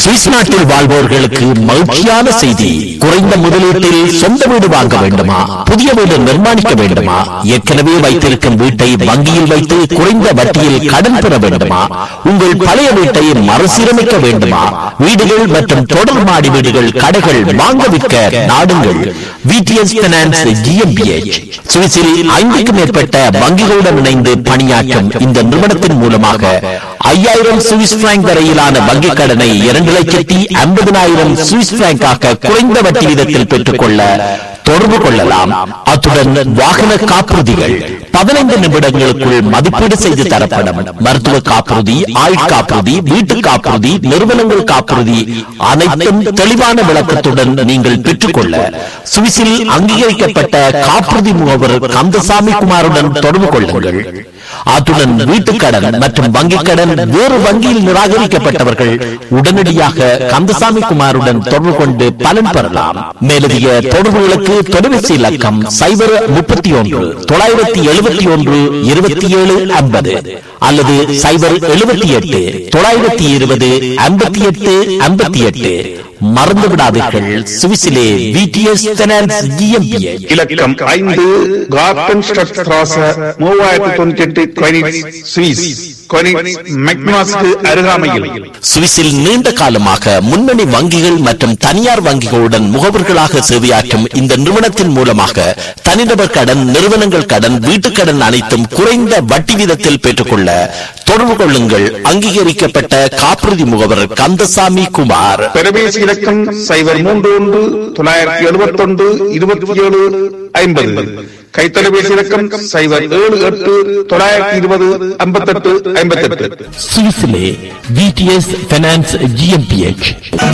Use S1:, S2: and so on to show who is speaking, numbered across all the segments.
S1: Swiss நாட்டில் வாழ்வோர்களுக்கு மகிழ்ச்சியான செய்தி குறைந்த முதலீட்டில் சொந்த வீடு வாங்க வேண்டுமா புதிய வீடு நிர்மாணிக்க வேண்டுமா ஏற்கனவே வைத்திருக்கும் வீட்டை வங்கியில் வைத்து குறைந்த வட்டியில் கடன் பெற வேண்டுமா உங்கள் பழைய வீட்டை மறுசீரமைக்க வேண்டுமா வீடுகள் மற்றும் தொடர் மாடி வீடுகள் கடைகள் வாங்க விற்க நாடுங்கள் விடிஎஸ் பினான்ஸ் ஜிஎம்பிஎச் சுவிஸில் ஐந்துக்கும் மேற்பட்ட வங்கிகளுடன் இணைந்து பணியாற்றும் இந்த நிறுவனத்தின் மூலமாக ஐயாயிரம் சுவிஸ் பிராங்க் வரையிலான வங்கிக் கடனை இரண்டு லட்சத்தி ஐம்பதினாயிரம் சுவிஸ் பிராங்காக குறைந்த வட்டி வீதத்தில் பெற்றுக்கொள்ள தொடர்பு கொள்ளலாம் அத்துடன் வாகன காப்புறுதிகள் பதினைந்து நிமிடங்களுக்குள் மதிப்பீடு செய்து தரப்படும் மருத்துவ காப்புறுதி ஆயுட் காப்புறுதி வீட்டு காப்புறுதி நிறுவனங்கள் காப்புறுதி அனைத்தும் தெளிவான விளக்கத்துடன் நீங்கள் பெற்றுக்கொள்ள சுவிஸில் அங்கீகரிக்கப்பட்ட காப்புறுதி முகவர் கந்தசாமி குமாருடன் தொடர்பு கொள்ளுங்கள் அத்துடன் வீட்டுக்கடன் மற்றும் வங்கிக் கடன் வேறு வங்கியில் நிராகரிக்கப்பட்டவர்கள் உடனடியாக கந்தசாமி குமாருடன் தொடர்பு கொண்டு பலன் பெறலாம் மேலதிக தொடர்புகளுக்கு தொலைபேசி இலக்கம் சைபர் முப்பத்தி ஒன்று தொள்ளாயிரத்தி எழுபத்தி ஒன்று இருபத்தி ஏழு ஐம்பது அல்லது சைபர் எழுபத்தி எட்டு தொள்ளாயிரத்தி இருபது ஐம்பத்தி எட்டு ஐம்பத்தி எட்டு மறந்து விடாதீர்கள் சுவிசிலே விடிஎஸ் ஃபைனான்ஸ் GmbH.
S2: இலக்கம் ஐந்து கார்டன் ஸ்ட்ராச மூவாயிரத்தி தொண்ணூத்தி எட்டு கொயினிட்ஸ் சுவிஸ் கொயினிட்ஸ் மெக்னாஸ்க்கு அருகாமையில்
S1: சுவிஸில் நீண்ட காலமாக முன்னணி வங்கிகள் மற்றும் தனியார் வங்கிகளுடன் முகவர்களாக சேவையாற்றும் இந்த நிறுவனத்தின் மூலமாக தனிநபர் கடன் நிறுவனங்கள் கடன் வீட்டுக் கடன் அனைத்தும் குறைந்த வட்டி வீதத்தில் பெற்றுக்கொள்ள தொடர்பு கொள்ளுங்கள் அங்கீகரிக்கப்பட்ட காப்புறுதி முகவர் கந்தசாமி குமார்
S2: பெருமேசி இலக்கம் சைபர் மூன்று ஒன்று தொள்ளாயிரத்தி எழுபத்தி ஒன்று இருபத்தி ஏழு ஐம்பது கைத்தொலைபேசி இலக்கம் சைபர் ஏழு எட்டு தொள்ளாயிரத்தி இருபது ஐம்பத்தெட்டு ஐம்பத்தெட்டு
S1: சுவிஸிலே விடிஎஸ் ஃபைனான்ஸ் ஜிஎம்பிஎச்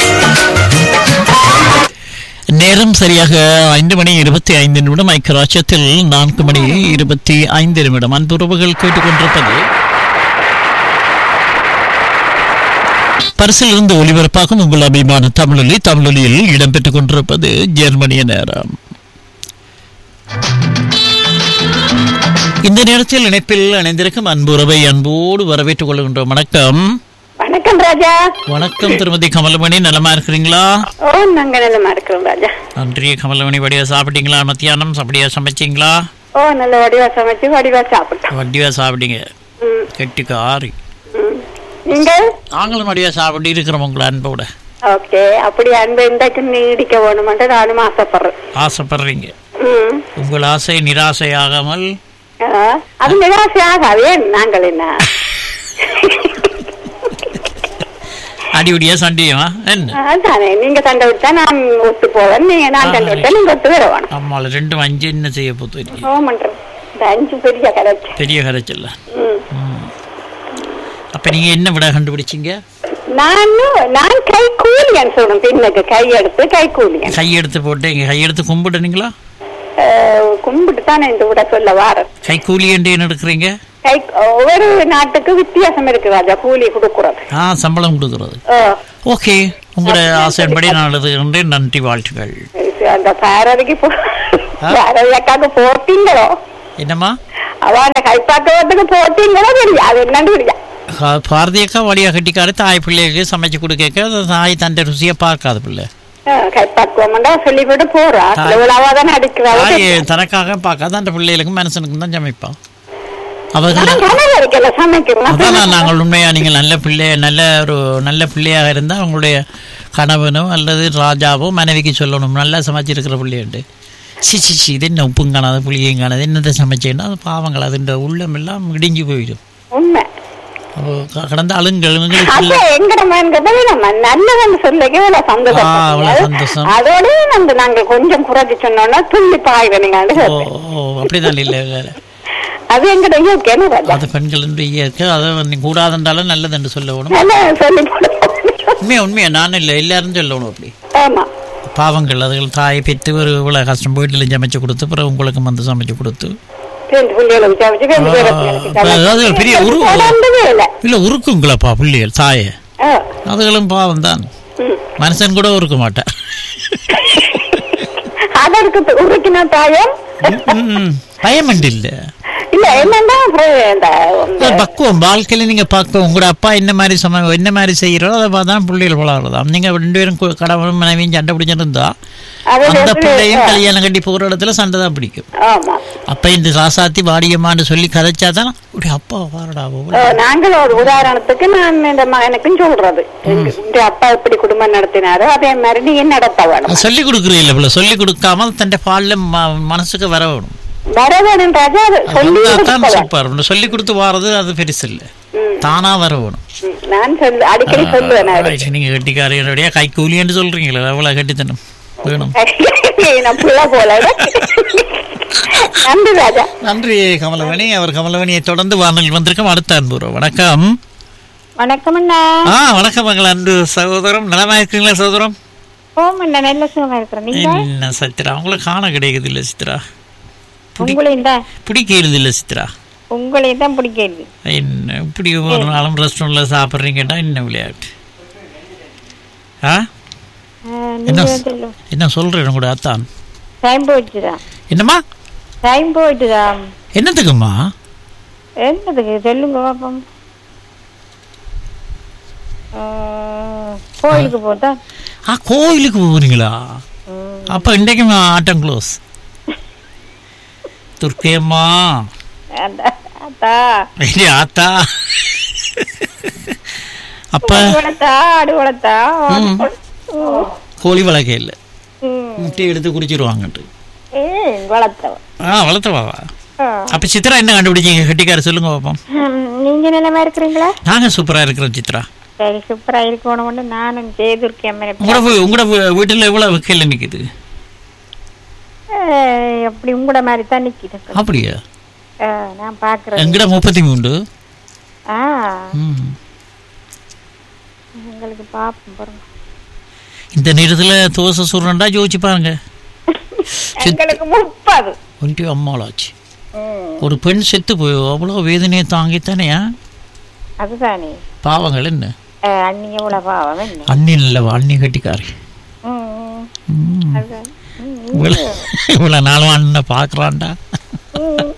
S3: நேரம் சரியாக ஐந்து மணி இருபத்தி ஐந்து நிமிடம் ஐக்கியராட்சத்தில் நான்கு மணி இருபத்தி ஐந்து நிமிடம் அன்புறவுகள் கேட்டுக்கொண்டிருப்பது பரிசில் இருந்து ஒளிபரப்பாகும் உங்கள் அபிமான தமிழொலி தமிழொலியில் இடம்பெற்றுக் கொண்டிருப்பது ஜெர்மனிய நேரம் இந்த நேரத்தில் இணைப்பில் இணைந்திருக்கும் அன்புறவை அன்போடு வரவேற்றுக் கொள்கின்றோம் வணக்கம்
S4: வணக்கம் ராஜா
S3: வணக்கம் திருமதி கமலமணி நலமா இருக்கிறீங்களா
S4: ஓ நாங்க நல்லமா இருக்கிறோம் ராஜா
S3: நன்றி கமலமணி வடிவா சாப்பிட்டீங்களா மத்தியானம் அப்படியா சமைச்சிங்களா
S4: ஓ நல்ல வடிவா சமைச்சு வடிவா சாப்பிட்டோம்
S3: வடிவா சாப்பிட்டீங்க
S4: ம்,
S3: கெட்டிக்கு ஆறி
S4: ம். நீங்க
S3: நாங்களும் வடிவா சாப்பிட்டு இருக்கிறோம் உங்களை அன்போட
S4: ஓகே அப்படி அன்பு இன்றைக்கு நீடிக்க வேணுமென்று நானும் ஆசைப்படுறேன்
S3: ஆசைப்படுறீங்க
S4: ம்.
S3: உங்கள் ஆசை நிராசையாகாமல்
S4: ஆ, அது நிராசை ஆகாது நாங்கள் என்ன
S3: அடிபடியா சண்டையுமா என்ன
S4: அதானே நீங்க சண்டை விட்டா நான் ஒத்து போவேன் நீங்க நான் சண்டை விட்டா நீங்க ஒத்து வர வேணும்
S3: அம்மாவில் ரெண்டும் அஞ்சு என்ன செய்ய போத்து
S4: ஓ பண்றேன் இந்த அஞ்சு பெரிய கரைச்சு
S3: பெரிய கரைச்சல்ல
S4: ம்.
S3: அப்ப நீங்க என்ன விட கண்டுபிடிச்சீங்க
S4: நானும் நான் கை கூலியன் சொல்லணும் பின்னுக்கு கை எடுத்து கை கூலியன்
S3: கையெடுத்து போட்டு இங்க கையெடுத்து கும்பிடுனீங்களா
S4: கும்பிட்டு தானே இந்த விட சொல்ல வாரேன்
S3: கை கூலி என்று என்ன எடுக்கிறீங்க
S4: கை ஒவ்வொரு நாட்டுக்கு வித்தியாசம் இருக்கு ராஜா கூலி கொடுக்கறது
S3: ஆ சம்பளம் கொடுக்கறது
S4: ஓ,
S3: ஓகே உங்களோட ஆசைப்படி நான் எழுதுகின்றேன் நன்றி வாழ்த்துக்கள்
S4: இது அந்த பாரதிக்கு போ பாரதி அக்காக்கு போட்டீங்களோ
S3: என்னம்மா
S4: அவ அந்த கைப்பாக்கிறதுக்கு போட்டீங்களோ தெரியா அது என்னன்னு தெரியா
S3: கா- பாரதியக்கா வழியாக கட்டிக்காரு தாய் பிள்ளைகளுக்கு சமைச்சு கொடுக்க அந்த தாய் தண்டை ருசியை பார்க்காது பிள்ளை
S4: கைப்பாக்குவோம்டா சொல்லிவிட்டு போறா
S3: தாய்.
S4: இவ்வளவா தானே அடிக்கிறாள்
S3: தாய் தனக்காக பார்க்காத அந்த பிள்ளைகளுக்கும் மனுஷனுக்கும் தான் சமைப்பான் அவர்கள்
S4: கனவு இருக்கல சமைக்கிறோம்
S3: அதான் நாங்கள் உண்மையா நீங்கள் நல்ல பிள்ளை நல்ல ஒரு நல்ல பிள்ளையாக இருந்தால் உங்களுடைய கணவனோ அல்லது ராஜாவோ மனைவிக்கு சொல்லணும் நல்லா சமைச்சிருக்கிற பிள்ளையுண்டு சி சி சி இது என்ன உப்பும் காணாது புளியும் காணாது என்னத்தை சமைச்சேன்னா அது பாவங்கள் அதுன்ற உள்ளம் எல்லாம் இடிஞ்சு போயிடும்
S4: உண்மை
S3: அப்போ க- கடந்த அழுங்கள் எங்களுக்கு
S4: அப்ப
S3: இல்லை.
S4: எங்கட மகன்கிட்ட நம்ம நல்லவன் சொல்லிக்க இவ்வளவு
S3: ஆ, அவ்வளவு
S4: சந்தோஷம்
S3: சந்தோஷம்.
S4: அதோட நம்ம நாங்க கொஞ்சம் குறைச்சு சொன்னோம்னா துள்ளி பாய்வனுங்க
S3: ஓ ஓ அப்படிதான் இல்லை இல்லை
S4: அது எங்கட இயற்கைன்னு ராஜா
S3: அது பெண்களின் இயற்கை அதை நீ கூடாதுன்றாலும் நல்லது என்று சொல்லணும்
S4: நல்லா சொல்லி போடு.
S3: உண்மையா உண்மையா நான் இல்லை எல்லாரும் சொல்லணும் அப்படி
S4: ஆமா
S3: பாவங்கள் அதுகள் தாயை பெற்று ஒரு இவ்வளோ கஷ்டம் வீட்டில் சமைச்சு கொடுத்து பிறகு உங்களுக்கு வந்து சமைச்சு கொடுத்து
S4: ரெண்டு பிள்ளைகளை வச்சு ரெண்டு பேரை வச்சு
S3: அப்ப அதாவது ஒரு பெரிய உரு-
S4: தொடர்ந்து வேலை
S3: இல்லை உருக்குங்களப்பா பிள்ளைகள் தாயை
S4: ஆ.
S3: அதுகளும் பாவம் தான்
S4: ம்.
S3: மனுஷன் கூட உருக்க மாட்டேன்
S4: அதற்கு உருக்கின தாயம்
S3: ம், பயம் இல்லை
S4: இல்ல என்னன்னா அப்புறம் இந்த
S3: அது பக்குவம் வாழ்க்கையில நீங்க பக்குவம் உங்களோட அப்பா என்ன மாதிரி சம என்ன மாதிரி செய்யறோ அதை பார்த்து தான் பிள்ளைகள் வளர்றதாம் நீங்க ரெண்டு பேரும் கு- கணவன் மனைவியும் சண்டை பிடிச்சிருந்தா
S4: அது
S3: அந்த
S4: வந்து-
S3: பிள்ளையும் கல்யாணம் கட்டி போகிற இடத்துல சண்டை தான் பிடிக்கும்
S4: ஆமா
S3: அப்ப இந்த ராசாத்தி வாடியம்மான்னு சொல்லி கதைச்சா தான் அப்படி அப்பா வாரடா
S4: ஓ, நாங்கள் ஒரு உதாரணத்துக்கு நான் இந்த மகனுக்கும் சொல்றது எங்க எங்க அப்பா எப்படி குடும்பம் நடத்தினாரோ அதே மாதிரி நீ நடத்த வேணும்
S3: சொல்லி கொடுக்குறீல்ல இவ்வளவு சொல்லி கொடுக்காம தன் பால்ல ம- மனசுக்கு வர வேணும்
S4: வர வேணும் ராஜா அது சொல்லி
S3: தான்
S4: கொடுக்க வேணும்.
S3: சூப்பர் சொல்லி கொடுத்து வாரது அது பெருசு இல்ல
S4: ம்,
S3: தானா வர வேணும்
S4: ம். நான் சொல்லு அடிக்கடி சொல்லுவேன் நான்
S3: Right, நீங்க கட்டிக்காரையனுடைய கை கூலின்னு சொல்றீங்களா எவ்வளவு கட்டித்தனம் வேணும்
S4: நான் புள்ள போல நன்றி ராஜா
S3: நன்றி கமலவணி அவர் கமலவணியை தொடர்ந்து வானொலி வந்திருக்கோம் அடுத்த அன்புறோம் வணக்கம்
S5: வணக்கம் அண்ணா
S3: ஆ வணக்கம் மகள் அன்பு சகோதரம் நலமா இருக்கீங்களா சகோதரம்
S5: ஓம் அண்ணா நல்ல சுகமா இருக்கிறேன் நீங்க
S3: என்ன சித்ரா உங்களை காண கிடைக்குது இல்ல சித்ரா பிடி
S5: உங்களையும் தான்
S3: பிடிக்கிறது இல்ல சித்ரா
S5: உங்களையும் தான் பிடிக்கிறது
S3: என்ன இப்படி ஒரு நாளும் ரெஸ்டாரண்ட்ல சாப்பிட்றீங்கன்னா என்ன விளையாட்டு ஆ
S5: ஆ,
S3: என்ன
S5: நீங்க சொல்லு
S3: என்ன சொல்றேன் கூட அத்தான்
S5: டைம் போயிட்டுதா
S3: என்னம்மா
S5: டைம் போயிட்டுதா
S3: என்னத்துக்குமா
S5: என்னதுக்கு சொல்லுங்க பாப்போம் ஆ, கோயிலுக்கு போதா
S3: ஆ கோயிலுக்கு போறீங்களா அப்ப இன்றைக்கும் ஆட்டம் க்ளோஸ் துர்க்கையம்மா
S5: அத்தா
S3: இல்ல ஆத்தா அப்ப
S5: வளர்த்தா ஆடு வளர்த்தா
S3: கோழி வளர்க்க இல்லை முட்டை எடுத்து குடிச்சிருவாங்கட்டு
S5: ஏ வளர்த்தவன்
S3: ஆ வளர்த்தவாவா
S5: ஆ.
S3: அப்ப சித்ரா என்ன கண்டுபிடிச்சீங்க கட்டிக்கார சொல்லுங்க பாப்போம்
S5: ம், நீங்க நிலைமை இருக்கிறீங்களா
S3: நாங்க சூப்பரா இருக்கிறோம் சித்ரா
S5: சரி சூப்பரா இருக்கணும்னு நானும் செய்திருக்கேன்
S3: உங்களோட வீ- உங்களோட வீ- வீட்டுல எவ்வளவு வைக்கல நிக்குது
S5: அப்படி உங்களோட மாதிரி தான் நிக்கிது
S3: அப்படியா
S5: ஆ, நான் பாக்குறேன்
S3: எங்கட முப்பத்தி மூன்று
S5: ஆ
S3: ம்.
S5: உங்களுக்கு பாப்போம் பாருங்க
S3: இந்த நேரத்துல தோசை சுருண்டா யோசிச்சு பாருங்க
S5: எங்களுக்கு முப்பது
S3: ஒன்றிய அம்மாளாச்சு ஒரு பெண் செத்து போய் அவ்வளோ வேதனையை தாங்கித்தானேயா
S5: அதுதானே
S3: பாவங்கள் என்ன
S5: ஆ, அண்ணி எவ்வளவு பாவம் என்ன
S3: அண்ணி இல்லவா அண்ணி கட்டிக்காரி
S5: ம், ம்.
S3: ம்.
S5: அதுதான். ம்,
S3: இவ்வளவு இவ்வளவு நாளும் அண்ணனை பார்க்கறான்டா
S5: ம்.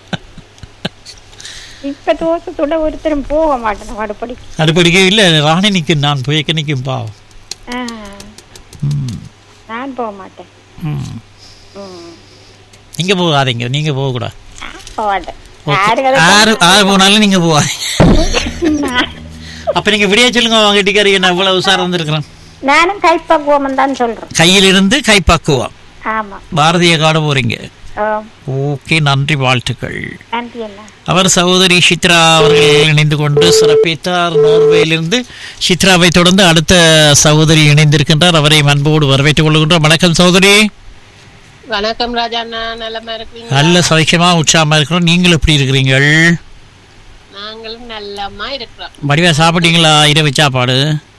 S5: இப்ப தோசத்தோட ஒருத்தரும் போக மாட்டேன் மறுபடி
S3: அடுப்படிக்க இல்லை ராணி நிற்கும் நான் போய்க்க நிற்கும் பாவம் ம்.
S5: நான் போக மாட்டேன்
S3: ம்.
S5: ம்.
S3: நீங்க போகாதீங்க நீங்க போகக்கூடாது
S5: நான் போக மாட்டேன்
S3: ஓகே.
S5: யாரு கதை
S3: யாரு யாரு போனாலும் நீங்க போகாதீங்க அப்ப நீங்க விடிய சொல்லுங்க அவங்க கட்டிக்காரி என்ன இவ்வளவு உசாரம் வந்திருக்கிறேன்
S5: நானும் கைப்பக்குவம் தான் சொல்றேன்
S3: கையிலிருந்து கைப்பக்குவம்
S5: ஆமா
S3: பாரதிய காட போறீங்க
S5: ஆ,
S3: ஓகே நன்றி வாழ்த்துக்கள்
S5: நன்றி அண்ணா
S3: அவர் சகோதரி சித்ரா அவர்கள் இணைந்து கொண்டு சிறப்பித்தார் நோர்வேயிலிருந்து சித்ராவை தொடர்ந்து அடுத்த சகோதரி இணைந்திருக்கின்றார் அவரை அன்போடு வரவேற்றுக் கொள்கின்றோம் வணக்கம் சகோதரி
S6: வணக்கம் ராஜா அண்ணா நலமா இருக்கிறீங்க
S3: நல்ல சௌக்கியமா உற்சாகமா இருக்கிறோம் நீங்கள் எப்படி இருக்கிறீங்கள்
S6: நாங்களும் நல்லமா இருக்கிறோம்
S3: வடிவா சாப்பிட்டீங்களா இரவு சாப்பாடு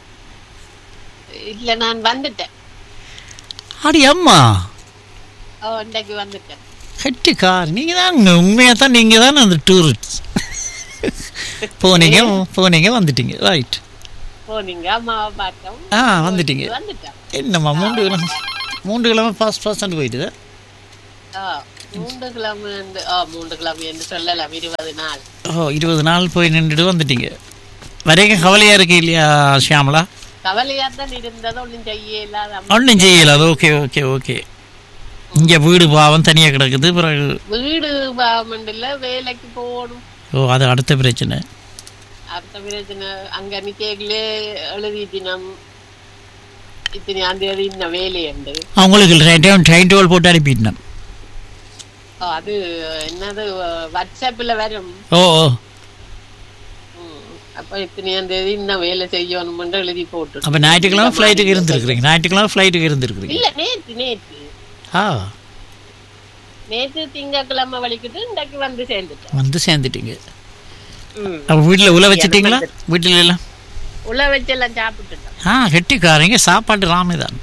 S6: இல்ல நான் வந்துட்டேன்
S3: அடி அம்மா
S6: ஓ இன்றைக்கு வந்துட்டேன்
S3: கட்டிக்கார் நீங்க தான் உண்மையா தான் நீங்க தான் அந்த டூரிஸ்ட் போனீங்க போனீங்க வந்துட்டீங்க ரைட்
S6: போனீங்க அம்மாவை பார்த்தோம்
S3: ஆ வந்துட்டீங்க
S6: வந்துட்டேன்
S3: என்னம்மா மூன்று கிழமை மூன்று கிழமை ஃபாஸ்ட் ஃபாஸ்ட் போயிட்டு
S6: ஓ மூன்று கிழமை என்று- ஓ மூன்று கிழமை என்று சொல்லலாம் இருபது நாள்
S3: ஓ இருபது நாள் போய் நின்றுட்டு வந்துட்டீங்க வரைக்கும் கவலையா இருக்கு இல்லையா ஷியாமலா
S6: கவலையா தான் இருந்தது ஒன்றும் செய்ய இல்லாத அம்மா.
S3: ஒன்றும் செய்யல அது ஓகே ஓகே ஓகே இங்கே வீடு பாவம் தனியாக கிடக்குது பிறகு
S6: வீடு பாவமண்டில் வேலைக்கு போகணும்
S3: ஓ அது அடுத்த பிரச்சனை
S6: அடுத்த பிரச்சனை அங்க நிக்கலே எழுதி தினம் இத்தனை தேதி இந்த வேலை உண்டு
S3: அவங்களுக்கு டைம் டைம் டேபிள் போட்டு அனுப்பிட்டேன்
S6: ஓ, அது என்னது வாட்ஸ்அப்பில் வரும்
S3: ஓ ஓ
S6: ம். அப்ப இத்தனையாம் தேதி இந்த வேலை செய்யணும்னு எழுதி போட்டு
S3: அப்போ ஞாயிற்றுக்கிழமை ஃப்ளைட்டுக்கு இருந்திருக்கிறீங்க ஞாயிற்றுக்கிழமை ஃப்ளைட்டுக்கு இருந்திருக்கிறீங்க
S6: இல்ல நேத்து நேத்து
S3: ஆ
S6: நேத்து திங்கக்கிழமை வலிக்கிட்டு இன்றைக்கு வந்து சேர்ந்துட்டேன்
S3: வந்து சேர்ந்துட்டீங்க
S6: ம்.
S3: அப்போ வீட்டில் உள்ள வச்சிட்டீங்களா வீட்டில் எல்லாம்
S6: உள்ள வச்செல்லாம் சாப்பிட்டுட்டோம்
S3: ஆ கெட்டிக்காரங்க சாப்பாடு ராமே தான்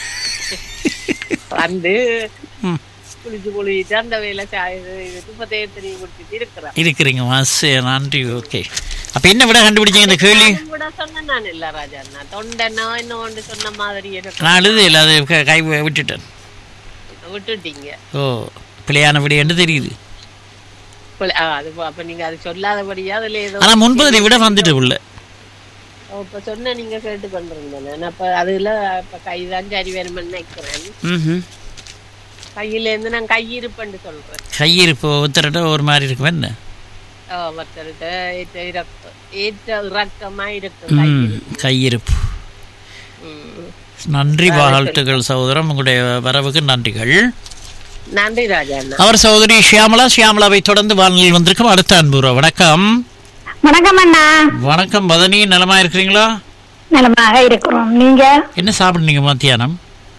S6: வந்து
S3: ம்.
S6: குளிச்சு குளிச்சுட்டு அந்த வேலை துப்பத்தையே தெரிய குடிச்சிட்டு இருக்கிறேன்
S3: இருக்கிறீங்க மாஸ் நன்றி ஓகே அப்போ என்ன விட கண்டுபிடிச்சீங்க இந்த கேள்வி
S6: நானும் கூட சொன்னேன் நான் இல்ல ராஜா நான் தொண்டனா இன்னொன்று சொன்ன மாதிரி எனக்கு
S3: நான் எழுது இல்லை அது க- கை விட்டுட்டேன்
S6: விட்டுட்டீங்க
S3: ஓ பிள்ளையான விட என்று தெரியுது
S6: பிள்ளை- ஆ, அது போ- அப்ப நீங்க அது சொல்லாதபடியா அதுல ஏதோ
S3: ஆனா முன்பதை விட வந்துட்டு உள்ள
S6: ஓ, இப்ப சொன்ன நீங்க கேட்டு கொண்டிருந்தேன் நான் அப்ப அதுல இப்ப கைதான் சரி வேணும்னு நினைக்கிறேன்
S3: ம்ஹும்.
S6: கையில இருந்து நான் கையிருப்புன்னு சொல்றேன்
S3: கையிருப்பு ஒருத்தர்கிட்ட ஒரு மாதிரி இருக்கும் என்ன
S6: ஓ, ஒருத்தர்கிட்ட ஏற்ற இறக்க- ஏற்ற இறக்கமா இருக்கும்
S3: ம்,
S6: கையிருப்பு.
S3: கையிருப்பு
S6: ம்.
S3: நன்றி வாழ்த்துக்கள் சகோதரம் உங்களுடைய வரவுக்கு நன்றிகள்
S6: நன்றி ராஜா அண்ணா
S3: அவர் சகோதரி ஷியாமலா ஷியாமலாவை தொடர்ந்து வானொலியில் வந்திருக்கும் அடுத்த அன்புறோம் வணக்கம்
S4: வணக்கம் அண்ணா
S3: வணக்கம் மதனி நலமா இருக்கிறீங்களா
S4: நலமாக இருக்கிறோம் நீங்க
S3: என்ன சாப்பிடுறீங்க மத்தியானம்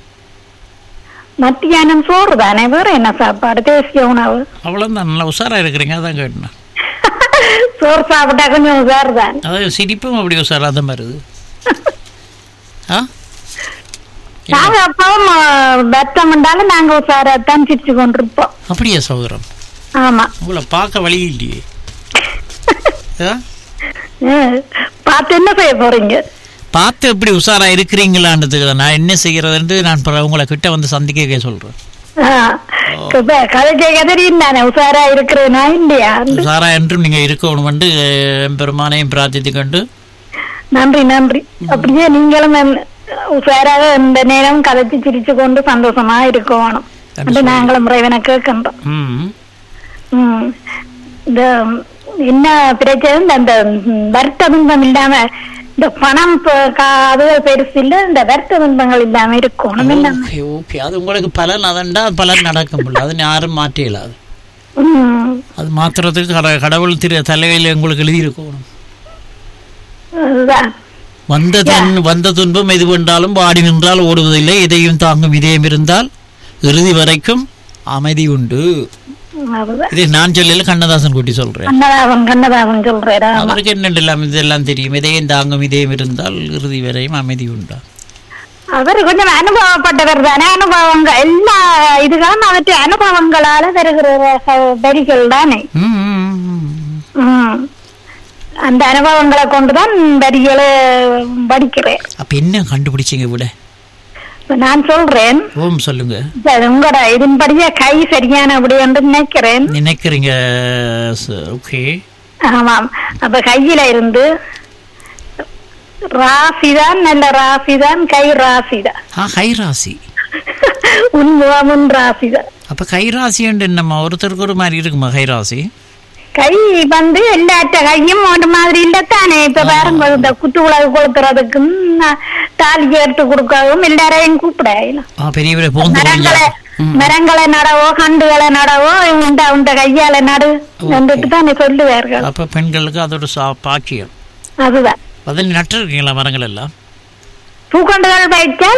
S4: மத்தியானம் சோறு தானே வேற என்ன சாப்பாடு தேசிய உணவு
S3: அவ்வளோதான் நல்லா உஷாரா இருக்கிறீங்க அதான் கேட்டேன்
S4: சோறு சாப்பிட்டா கொஞ்சம் உசார் தான்
S3: அதாவது சிரிப்பும் அப்படி உஷாரா தான் வருது ஆ
S4: நாங்க அப்பவும் பத்தம் இருந்தாலும் நாங்க உசாராத்தான் சிரிச்சு கொண்டிருப்போம்
S3: அப்படியா சகோதரம்
S4: ஆமா
S3: உங்களை பார்க்க வழி இல்லையே ஆ?
S4: ம். பார்த்து என்ன செய்ய போறீங்க
S3: பார்த்து எப்படி உஷாரா இருக்கிறீங்களான்றதுக்கு தான் நான் என்ன செய்யறதுன்ட்டு நான் பிறகு உங்களை கிட்ட வந்து சந்திக்க சொல்றேன்
S4: ஆ. இப்ப கதை கேட்க தெரியும் தானே உசாரா இருக்கிறேனா இல்லையா
S3: உஷாரா என்றும் நீங்க இருக்கணும் வந்து பெருமானையும் பிரார்த்தித்து கொண்டு
S4: நன்றி நன்றி அப்படியே நீங்களும் என்- உசாராக இந்த நேரம் கதைச்சு சிரிச்சு கொண்டு சந்தோஷமா இருக்கணும் அது நாங்களும் இறைவனை கேட்கின்றோம்
S3: ம்
S4: ம். இந்த என்ன பிரச்சனை இந்த- இந்த வருத்த துன்பம் இல்லாம இந்த பணம் ப- கா- அதுகள் பெருசு இல்ல இந்த வருத்த துன்பங்கள் இல்லாம இருக்கணும் இல்லாம
S3: ஓகே ஓகே அது உங்களுக்கு பலன் அதண்டா பலன் நடக்க முடியல அது யாரும் மாற்ற இயலாது
S4: ம்.
S3: அது மாத்துறதுக்கு கட கடவுள் திரு தலைவையில் உங்களுக்கு எழுதியிருக்கணும்
S4: அதுதான்
S3: வந்த துன் வந்த துன்பம் எது வென்றாலும் வாடி நின்றால் ஓடுவதில்லை எதையும் தாங்கும் இதயம் இருந்தால் இறுதி வரைக்கும் அமைதி உண்டு
S4: அதுதான்
S3: இதை நான் சொல்லல கண்ணதாசன் கூட்டி சொல்றேன்
S4: கண்ணதாசன் கண்ணதாசன் சொல்றேடா
S3: அவருக்கு என்னெல்லாம் இதெல்லாம் தெரியும் இதயம் தாங்கும் இதயம் இருந்தால் இறுதி வரையும் அமைதி உண்டா
S4: அவர் கொஞ்சம் அனுபவப்பட்டவர் தானே அனுபவங்கள் எல்லா இதுகளும் அவற்றை அனுபவங்களால வருகிற ச- வரிகள் தானே
S3: ம், ம், ம்.
S4: ம். அந்த அனுபவங்களை கொண்டுதான் வரிகளை படிக்கிறேன்
S3: அப்ப என்ன கண்டுபிடிச்சீங்க விட
S4: இப்ப நான் சொல்றேன்
S3: ஓம் சொல்லுங்க
S4: இப்ப உங்களோட இதன்படியே கை சரியான அப்படி என்று நினைக்கிறேன்
S3: நினைக்கிறீங்க ஓகே
S4: ஆமாம் அப்ப கையில இருந்து ராசிதான் நல்ல ராசிதான் கை ராசிதான்
S3: ஆ கைராசி
S4: உன் முகம் உன் ராசிதான்
S3: அப்ப கைராசி என்னம்மா ஒருத்தருக்கு ஒரு மாதிரி இருக்குமா கைராசி
S4: கை வந்து எல்லாட்ட கையும் ஒரு மாதிரி இல்லத்தானே இப்ப பாருங்க இந்த குத்து உலகு கொளுத்துறதுக்கும் ந- தாலி எடுத்து கொடுக்கவும் எல்லாரையும் கூப்பிட
S3: ஆ பெரிய பெரிய போந்து
S4: மரங்களை மரங்களை நடவோ கண்டுகளை நடவோ உண்ட உண்ட கையால நடு வந்துட்டு தானே சொல்லுவார்கள்
S3: அப்ப பெண்களுக்கு அதோட சா பாக்கியம்
S4: அதுதான்
S3: அதில் நட்டு இருக்கீங்களா மரங்கள் எல்லாம்
S4: பூக்கொண்டுகள் வைத்தால்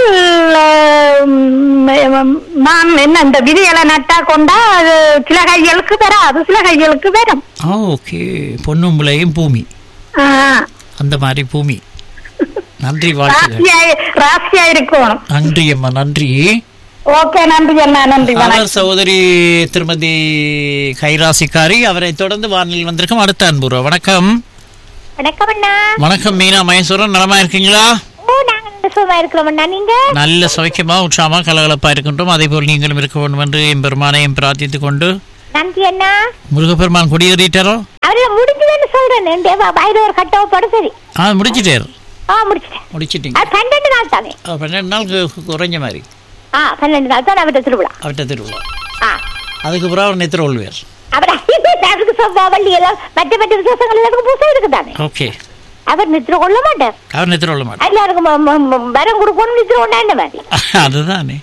S4: உம், மாம் என்ன இந்த விதிகளை நட்டா கொண்டா அது சில கைகளுக்கு வராது சில கைகளுக்கு வரும்
S3: ஆ ஓகே பொன்னும் விளையும் பூமி
S4: ஆ,
S3: அந்த மாதிரி பூமி நன்றி வாழ்த்துகள்
S4: ராசியா ராசியா இருக்கணும்
S3: நன்றி அம்மா நன்றி
S4: ஓகே நன்றி அண்ணா நன்றி வணக்கம்
S3: அவர் சகோதரி திருமதி கைராசிக்காரி அவரை தொடர்ந்து வானில் வந்திருக்கும் அடுத்த அன்புறோம் வணக்கம்
S5: வணக்கம் அண்ணா
S3: வணக்கம் மீனா மகேஸ்வரன் நலமா இருக்கீங்களா
S5: ஓ நாங்க நல்ல சுகமா இருக்கிறோம் அண்ணா நீங்க
S3: நல்ல சௌக்கியமா உற்சாகமா கலகலப்பா இருக்கின்றோம் அதே போல் நீங்களும் இருக்க வேண்டும் என்று எம்பெருமானையும் பிரார்த்தித்துக் கொண்டு
S5: நன்றி அண்ணா
S3: முருகப்பெருமான் குடியேறிட்டாரோ
S5: அவரை முடிஞ்சதுன்னு சொல்றேன் இந்த வயது கட்டவப்பட சரி
S3: ஆ முடிச்சிட்டார்
S5: ஆ முடிச்சிட்டேன்
S3: முடிச்சிட்டீங்க
S5: அது பன்னெண்டு நாள் தானே
S3: ஆ, பன்னெண்டு நாள் கு- குறைஞ்ச மாதிரி
S5: ஆ பன்னெண்டு நாள் தான் அவர்கிட்ட திருவிழா
S3: அவர்கிட்ட திருவிழா
S5: ஆ
S3: அதுக்கு பிறகு அவர் நெத்திர கொள்வார்
S5: அவர் அவருக்கு செவ்வாய் வள்ளி எல்லாம் மற்ற மற்ற விசேஷங்கள் எல்லாத்துக்கும் பூசை இருக்குதானே
S3: ஓகே
S5: அவர் நித்திர கொள்ள மாட்டார்
S3: அவர் நெத்திர கொள்ள மாட்டார்
S5: எல்லாருக்கும் ம- ம- ம- வரம் கொடுக்கணும் நித்திர கொண்டா என்ன மாதிரி
S3: அதுதானே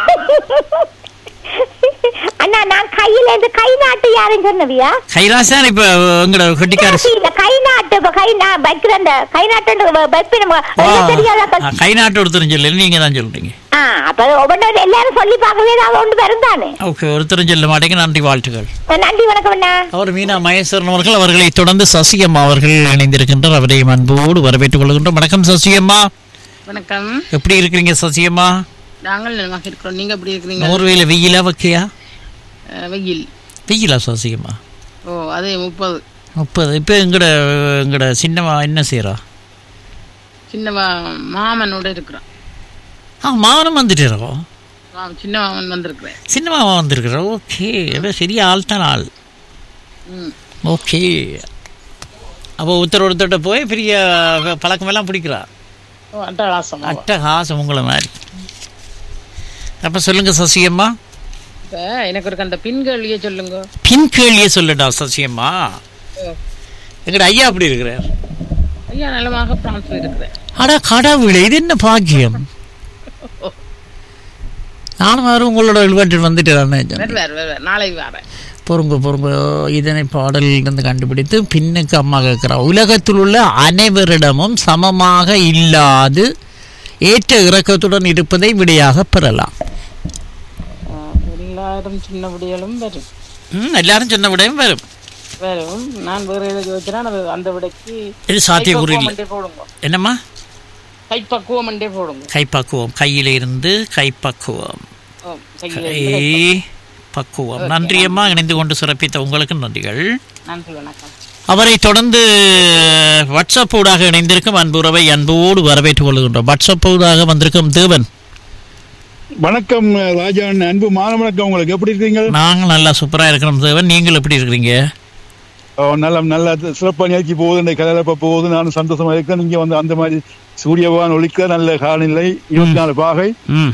S5: அண்ணா நான் கையில இருந்து கை நாட்டு யாருன்னு சொன்னவியா
S3: கைலாசம் இப்ப உங்களோட கட்டிக்கார
S5: இல்ல கை நாட்டு இப்ப கை நா வைக்கிற அந்த கை நாட்டு வைப்பு நம்ம அது தெரியாதா
S3: ஆ, கை நாட்டு ஒருத்தரும் சொல்லல நீங்க தான் சொல்றீங்க
S5: ஆ அப்ப ஒவ்வொன்றும் எல்லாரும் சொல்லி பார்க்கவே அது ஒன்று வரும் தானே
S3: ஓகே ஒருத்தரும் சொல்ல மாட்டேங்க நன்றி வாழ்த்துக்கள்
S5: நன்றி வணக்கம் அண்ணா
S3: அவர் மீனா மகேஸ்வரன் அவர்கள் அவர்களை தொடர்ந்து சசியம்மா அவர்கள் இணைந்திருக்கின்றார் அவரையும் அன்போடு வரவேற்றுக் கொள்கின்றோம் வணக்கம் சசியம்மா
S6: வணக்கம்
S3: எப்படி இருக்கிறீங்க சசியம்மா
S6: நாங்கள் நலமாக இருக்கிறோம் நீங்க எப்படி இருக்கிறீங்க
S3: நோர்வேல வெயிலா வைக்கையா
S6: அஹ், வெயில்
S3: வெயிலா சசியம்மா
S6: ஓ அது முப்பது
S3: முப்பது இப்போ எங்கட எங்கட சின்னம்மா என்ன செய்யறா
S6: சின்ன மா- மாமனோட இருக்கிறோம்
S3: ஆ மாவனம் வந்துட்டுறோம்
S6: மா- சின்ன மாமன் வந்திருக்கிறேன்
S3: சின்னமாவா வந்திருக்கிறா ஓகே ஏதோ சரியா ஆள் தான் ஆள்
S7: ம்
S3: ஓகே அப்போ ஒருத்தர் ஒருத்தர்கிட்ட போய் பெரிய பழக்கமெல்லாம் பிடிக்கிறா
S7: ஓ, அட்டகாசம்
S3: அட்டகாசம் உங்களை மாதிரி அப்போ சொல்லுங்க சசியம்மா
S7: இப்ப எனக்கு ஒரு அந்த பின் கேள்வியை சொல்லுங்க
S3: பின் கேள்வியே சொல்லடா சசியம்மா
S7: ஓ.
S3: எங்கட ஐயா அப்படி இருக்கிறார்
S7: ஐயா நலமாக பிரான்ஸ் இருக்கிறேன்
S3: அட கடவுளே இது என்ன பாக்கியம் நானும் வேறு உங்களோட விளையாட்டு வந்துட்டு
S7: வேறு வேறு வேறு வேறு நாளை வரேன்
S3: பொறுங்க பொறுங்க இதனை பாடலிலிருந்து கண்டுபிடித்து பின்னுக்கு அம்மா கேட்கிறார் உலகத்தில் உள்ள அனைவரிடமும் சமமாக இல்லாது ஏற்ற இறக்கத்துடன் இருப்பதை விடையாக பெறலாம்
S7: எல்லாரும் சின்ன விடியலும் வரும்
S3: ம், எல்லாரும் சொன்ன விடையும் வரும்
S7: வரும் நான் வேறு எதை யோசிச்சேன்னா அது அந்த விடைக்கு
S3: இது சாத்தியக்கூறு இல்லை
S7: கைப்பக்குவம் போடுங்க
S3: என்னம்மா
S7: கைப்பக்குவம் என்றே போடுங்க
S3: கைப்பக்குவம் கையில இருந்து கைப்பக்குவம்
S7: ஓ, கையில
S3: கை
S7: இருந்து
S3: பக்குவம் நன்றியம்மா இணைந்து கொண்டு சிறப்பித்த உங்களுக்கு நன்றிகள்
S7: நன்றி வணக்கம்
S3: அவரை தொடர்ந்து வாட்ஸ்அப் ஊடாக இணைந்திருக்கும் அன்புறவை அன்போடு வரவேற்றுக் கொள்கின்றோம் வாட்ஸ்அப் ஊடாக வந்திருக்கும் தேவன்
S8: வணக்கம் ராஜான் அன்பு மாலை வணக்கம் உங்களுக்கு எப்படி இருக்கீங்க
S3: நாங்கள் நல்லா சூப்பரா இருக்கிறோம் தேவன் நீங்கள் எப்படி இருக்கிறீங்க
S8: ஓ, நல்ல நல்ல சிறப்பாக நிகழ்ச்சி போகுது இந்த கலரப்ப போகுது நானும் சந்தோஷமா இருக்கேன் நீங்க வந்து அந்த மாதிரி சூரியவான் ஒழிக்க நல்ல காலநிலை இருபத்தி நாலு பாகை
S3: ம்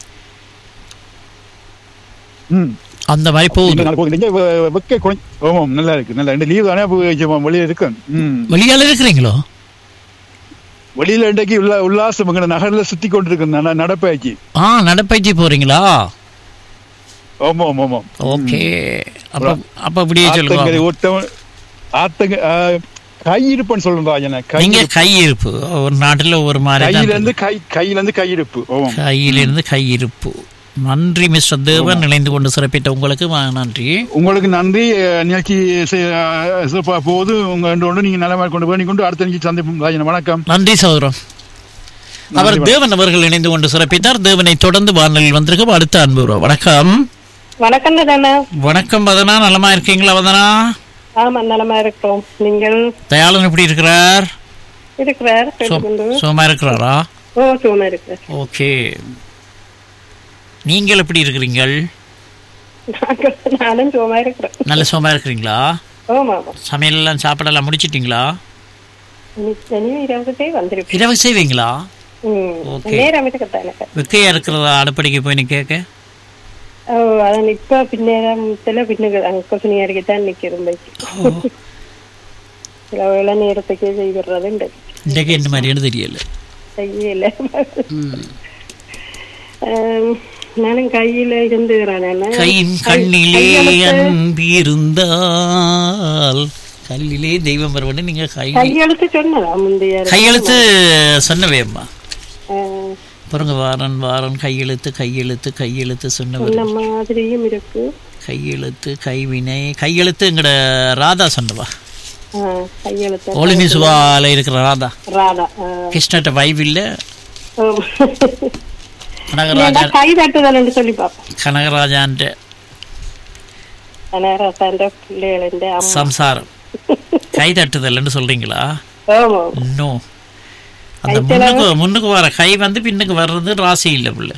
S8: ம்
S3: அந்த மாதிரி
S8: இந்த
S3: போகுது
S8: நாள் போகுது. இங்க வெ- வெக்க குறை ஆமாம் நல்லா இருக்கு நல்லா இந்த லீவ் தானே அப்போ வெளியே இருக்கேன் ம்
S3: வெளியால இருக்கிறீங்களோ
S8: வெளியில இன்றைக்கு உள்ள உல்லாசம் எங்க நகர்ல சுத்தி கொண்டிருக்கேன் நான் நடப்பயிற்சி
S3: ஆ நடப்பயிற்சி போறீங்களா
S8: ஆமாம் ஆமாம் ஆமாம்
S3: ஓகே அப்ப அப்ப அப்படியே
S8: ஆத்தங்கரை
S3: சொல்லுங்க
S8: ஓட்டம் ஆத்தங்க ஆ, கையிருப்புன்னு சொல்றேன் ராஜன
S3: நீங்க
S8: கையிருப்பு
S3: கையிருப்பு ஒரு நாட்டுல ஒரு மாதிரி தான்
S8: கையில இருந்து கை கையில இருந்து கையிருப்பு ஆமாம்
S3: கையிலிருந்து கையிருப்பு நன்றி மிஸ்டர் தேவன் இணைந்து கொண்டு சிறப்பித்த உங்களுக்கு ம- நன்றி
S8: உங்களுக்கு நன்றி அஹ், நிகழ்ச்சி செ- அஹ், சிறப்பா போகுது உங்க ரெண்டு ஒன்று நீங்க நல்ல மாதிரி கொண்டு போய் கொண்டு அடுத்த நிகழ்ச்சி சந்திப்போம் ராஜன் வணக்கம்
S3: நன்றி சகோதரம் அவர்
S8: நன்றி,
S3: தேவன் அவர்கள் இணைந்து கொண்டு சிறப்பித்தார் தேவனை தொடர்ந்து வானொலியில் வந்திருக்கும் அடுத்த அன்பு உறவு. வணக்கம்
S4: வணக்கம் தானே
S3: வணக்கம் வதனா நலமா இருக்கீங்களா வதனா
S4: ஆமா நலமா இருக்கிறோம் நீங்கள்
S3: தயாளன் எப்படி இருக்கிறார்
S4: இருக்கிறார்
S3: சோ-
S4: கேட்டுக்கொண்டு
S3: சுகமா இருக்கிறாரா
S4: ஓ சும்மா இருக்கிறார்
S3: ஓகே நீங்கள் எப்படி இருக்கிறீங்கள்
S4: நாங்கள் நானும் சும்மா இருக்கிறேன்
S3: நல்ல சுகமா இருக்கிறீங்களா
S4: ஆமா ஆமா
S3: சமையல் எல்லாம் சாப்பாடெல்லாம் முடிச்சிட்டீங்களா
S4: இன்னைக்கு சனி இரவுக்கே வந்திருப்பேன்
S3: இரவு செய்வீங்களா
S4: ம்
S3: Okay.
S4: நேரம் இருக்கத்தானே
S3: வெக்கையா இருக்கிறதா அடுப்படிக்கு போய் நீ கேட்க
S4: ஓ அதான் இப்ப பின்னேரம் சில பின்னுக்கு அங்க கொசனி அடிக்கத்தான் நிக்கிறோம் பைக்கு சில வேலை நேரத்துக்கே செய்கிறது
S3: இன்றைக்கு என்ன மாதிரின்னு தெரியல
S4: செய்யல ஆம், நானும் கையில இருந்துகிறேன்
S3: கையின் கண்ணிலே அன்பு இருந்தால் கல்லிலே தெய்வம் வருவன்னு நீங்க கை
S4: கையெழுத்து சொன்னதா முந்தைய
S3: கையெழுத்து சொன்னவேம்மா
S4: ஆ,
S3: பாருங்க வாரன் வாரன் கையெழுத்து கையெழுத்து கையெழுத்து சொன்னவர்
S4: சொன்ன மாதிரியும் இருக்கு
S3: கையெழுத்து கைவினை கையெழுத்து எங்கட ராதா சொன்னவா
S4: ஆ, கையெழுத்து
S3: ஓலினி சுபால இருக்கிற ராதா
S4: ராதா ஆ.
S3: கிருஷ்ணட்ட வைவ் இல்ல
S4: ஆமா.
S3: கனகராஜா
S4: இல்லைன்னா கை தட்டுதல் சொல்லி பார்ப்போம்
S3: கனகராஜான்ற
S4: கனகராசாண்ட பிள்ளைகளின் அம்மா
S3: சம்சாரம் கை தட்டுதல்னு சொல்றீங்களா
S4: ஆமா
S3: இன்னும் அந்த முன்னுக்கு முன்னுக்கு வர கை வந்து பின்னுக்கு வர்றது ராசி இல்லை பிள்ளை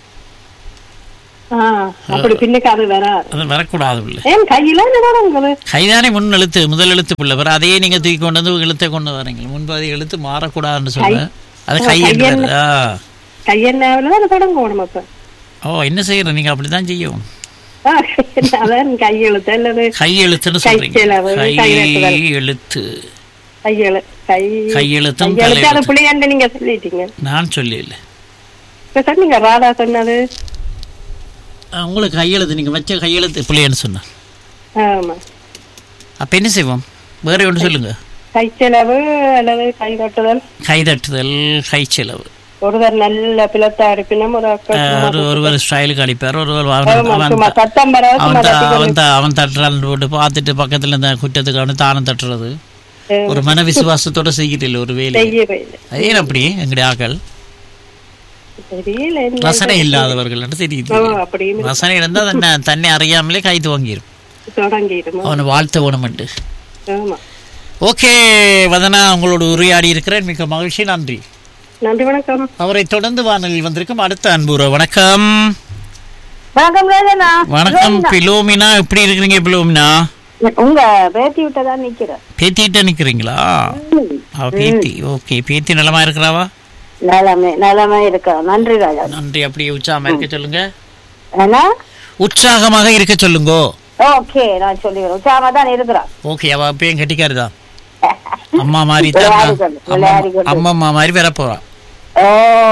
S4: ஆ, அப்படி பின்னுக்கு அது வராது
S3: அது வரக்கூடாது பிள்ளை
S4: ஏன் கையில என்னடாங்க
S3: கைதானே முன் எழுத்து முதல் எழுத்து பிள்ளை வர அதையே நீங்க தூக்கி கொண்டு வந்து எழுத்தை கொண்டு வரீங்க முன்பதி எழுத்து மாறக்கூடாதுன்னு சொல்ல அது கை என்று வருது. ஆ.
S4: கையெண்ணாவில தான் தொடங்கணும் அப்ப
S3: ஓ என்ன செய்யற நீங்க அப்படிதான் செய்யும்
S4: ஆ, அதான் கையெழுத்து அல்லது
S3: கை எழுத்துன்னு
S4: கை
S3: சொல்றீங்க
S4: செலவு,
S3: கை
S4: கை வெட்டுதல்.
S3: எழுத்து
S4: கையெழு கை
S3: கையெழுத்தும்
S4: கையெழுத்து அது
S3: தலையெழுத்தும்.
S4: புள்ளியாண்டு நீங்க சொல்லிட்டீங்க
S3: நான் சொல்லல
S4: இப்ப சொன்னீங்க ராதா சொன்னது
S3: ஆ, உங்களுக்கு கையெழுத்து நீங்க வச்ச கையெழுத்து பிள்ளைன்னு சொன்னேன்
S4: ஆமா
S3: அப்ப என்ன செய்வோம் வேற ஒன்று சொல்லுங்க
S4: கை செலவு அல்லது கை கட்டுதல்
S3: கை தட்டுதல் கை செலவு
S4: ஒருவர் நல்ல பிளத்தா இருப்பினும் ஒரு அக்கா
S3: ஆ,
S4: சும்மா
S3: ஒரு ஒருவர் ஸ்டைலுக்கு அடிப்பார் ஒருவர் அவன்
S4: ஆமா,
S3: அவன்
S4: சும்மா சத்தம் வராது,
S3: அவன்
S4: சும்மா
S3: த-
S4: தட்டி
S3: அவன் த- அவன் தட்டுறான்னு போட்டு பார்த்துட்டு பக்கத்துல இந்த குற்றத்துக்கு அவனு தானம் தட்டுறது
S4: ஆமா.
S3: ஒரு மன விசுவாசத்தோட செய்கிறீல்ல ஒரு வேலை
S4: செய்யவே இல்லை
S3: அதே அப்படி எங்களுடைய ஆக்கள்
S4: தெரியல என்ன
S3: ரசனை இல்லாதவர்கள் என்று தெரியுது
S4: ஓ, அப்படியும் இருக்கு.
S3: ரசனை இருந்தா தன்னை தன்னை அறியாமலே கை துவங்கிடும்
S4: தொடங்கிடுமா
S3: அவனை வாழ்த்த வேணுமெண்டு
S4: ஆமா
S3: ஓகே வதனா உங்களோட உரையாடி இருக்கிறேன் மிக்க மகிழ்ச்சி நன்றி
S4: நன்றி வணக்கம்
S3: அவரை தொடர்ந்து வானொலியில் வந்திருக்கும் அடுத்த அன்புற வணக்கம்
S5: வணக்கம் ராஜனா
S3: வணக்கம் பிலோமினா எப்படி இருக்கிறீங்க பிலோமினா
S9: உங்க பேத்தி விட்ட தான் நிக்கிறேன்
S3: பேத்திகிட்ட நிக்கிறீங்களா அவ பேத்தி ஓகே பேத்தி நலமா இருக்கிறாவா
S9: நலமே நலமே இருக்க நன்றி ராஜா
S3: நன்றி அப்படியே உற்சாகமா இருக்க சொல்லுங்க
S9: ஏன்னா
S3: உற்சாகமாக இருக்க சொல்லுங்க
S9: ஓகே நான் சொல்லிடுறேன் உற்சாகமா தான் இருக்கிறான்
S3: ஓகே அவ அப்பயும் கட்டிக்காருதான் அம்மா மாதிரி தான்
S9: விளையாடி கொண்டு, விளையாடி
S3: அம்மா-
S9: கொண்டு.
S3: அம்மா அம்மா மாதிரி வர போறா
S9: ஓ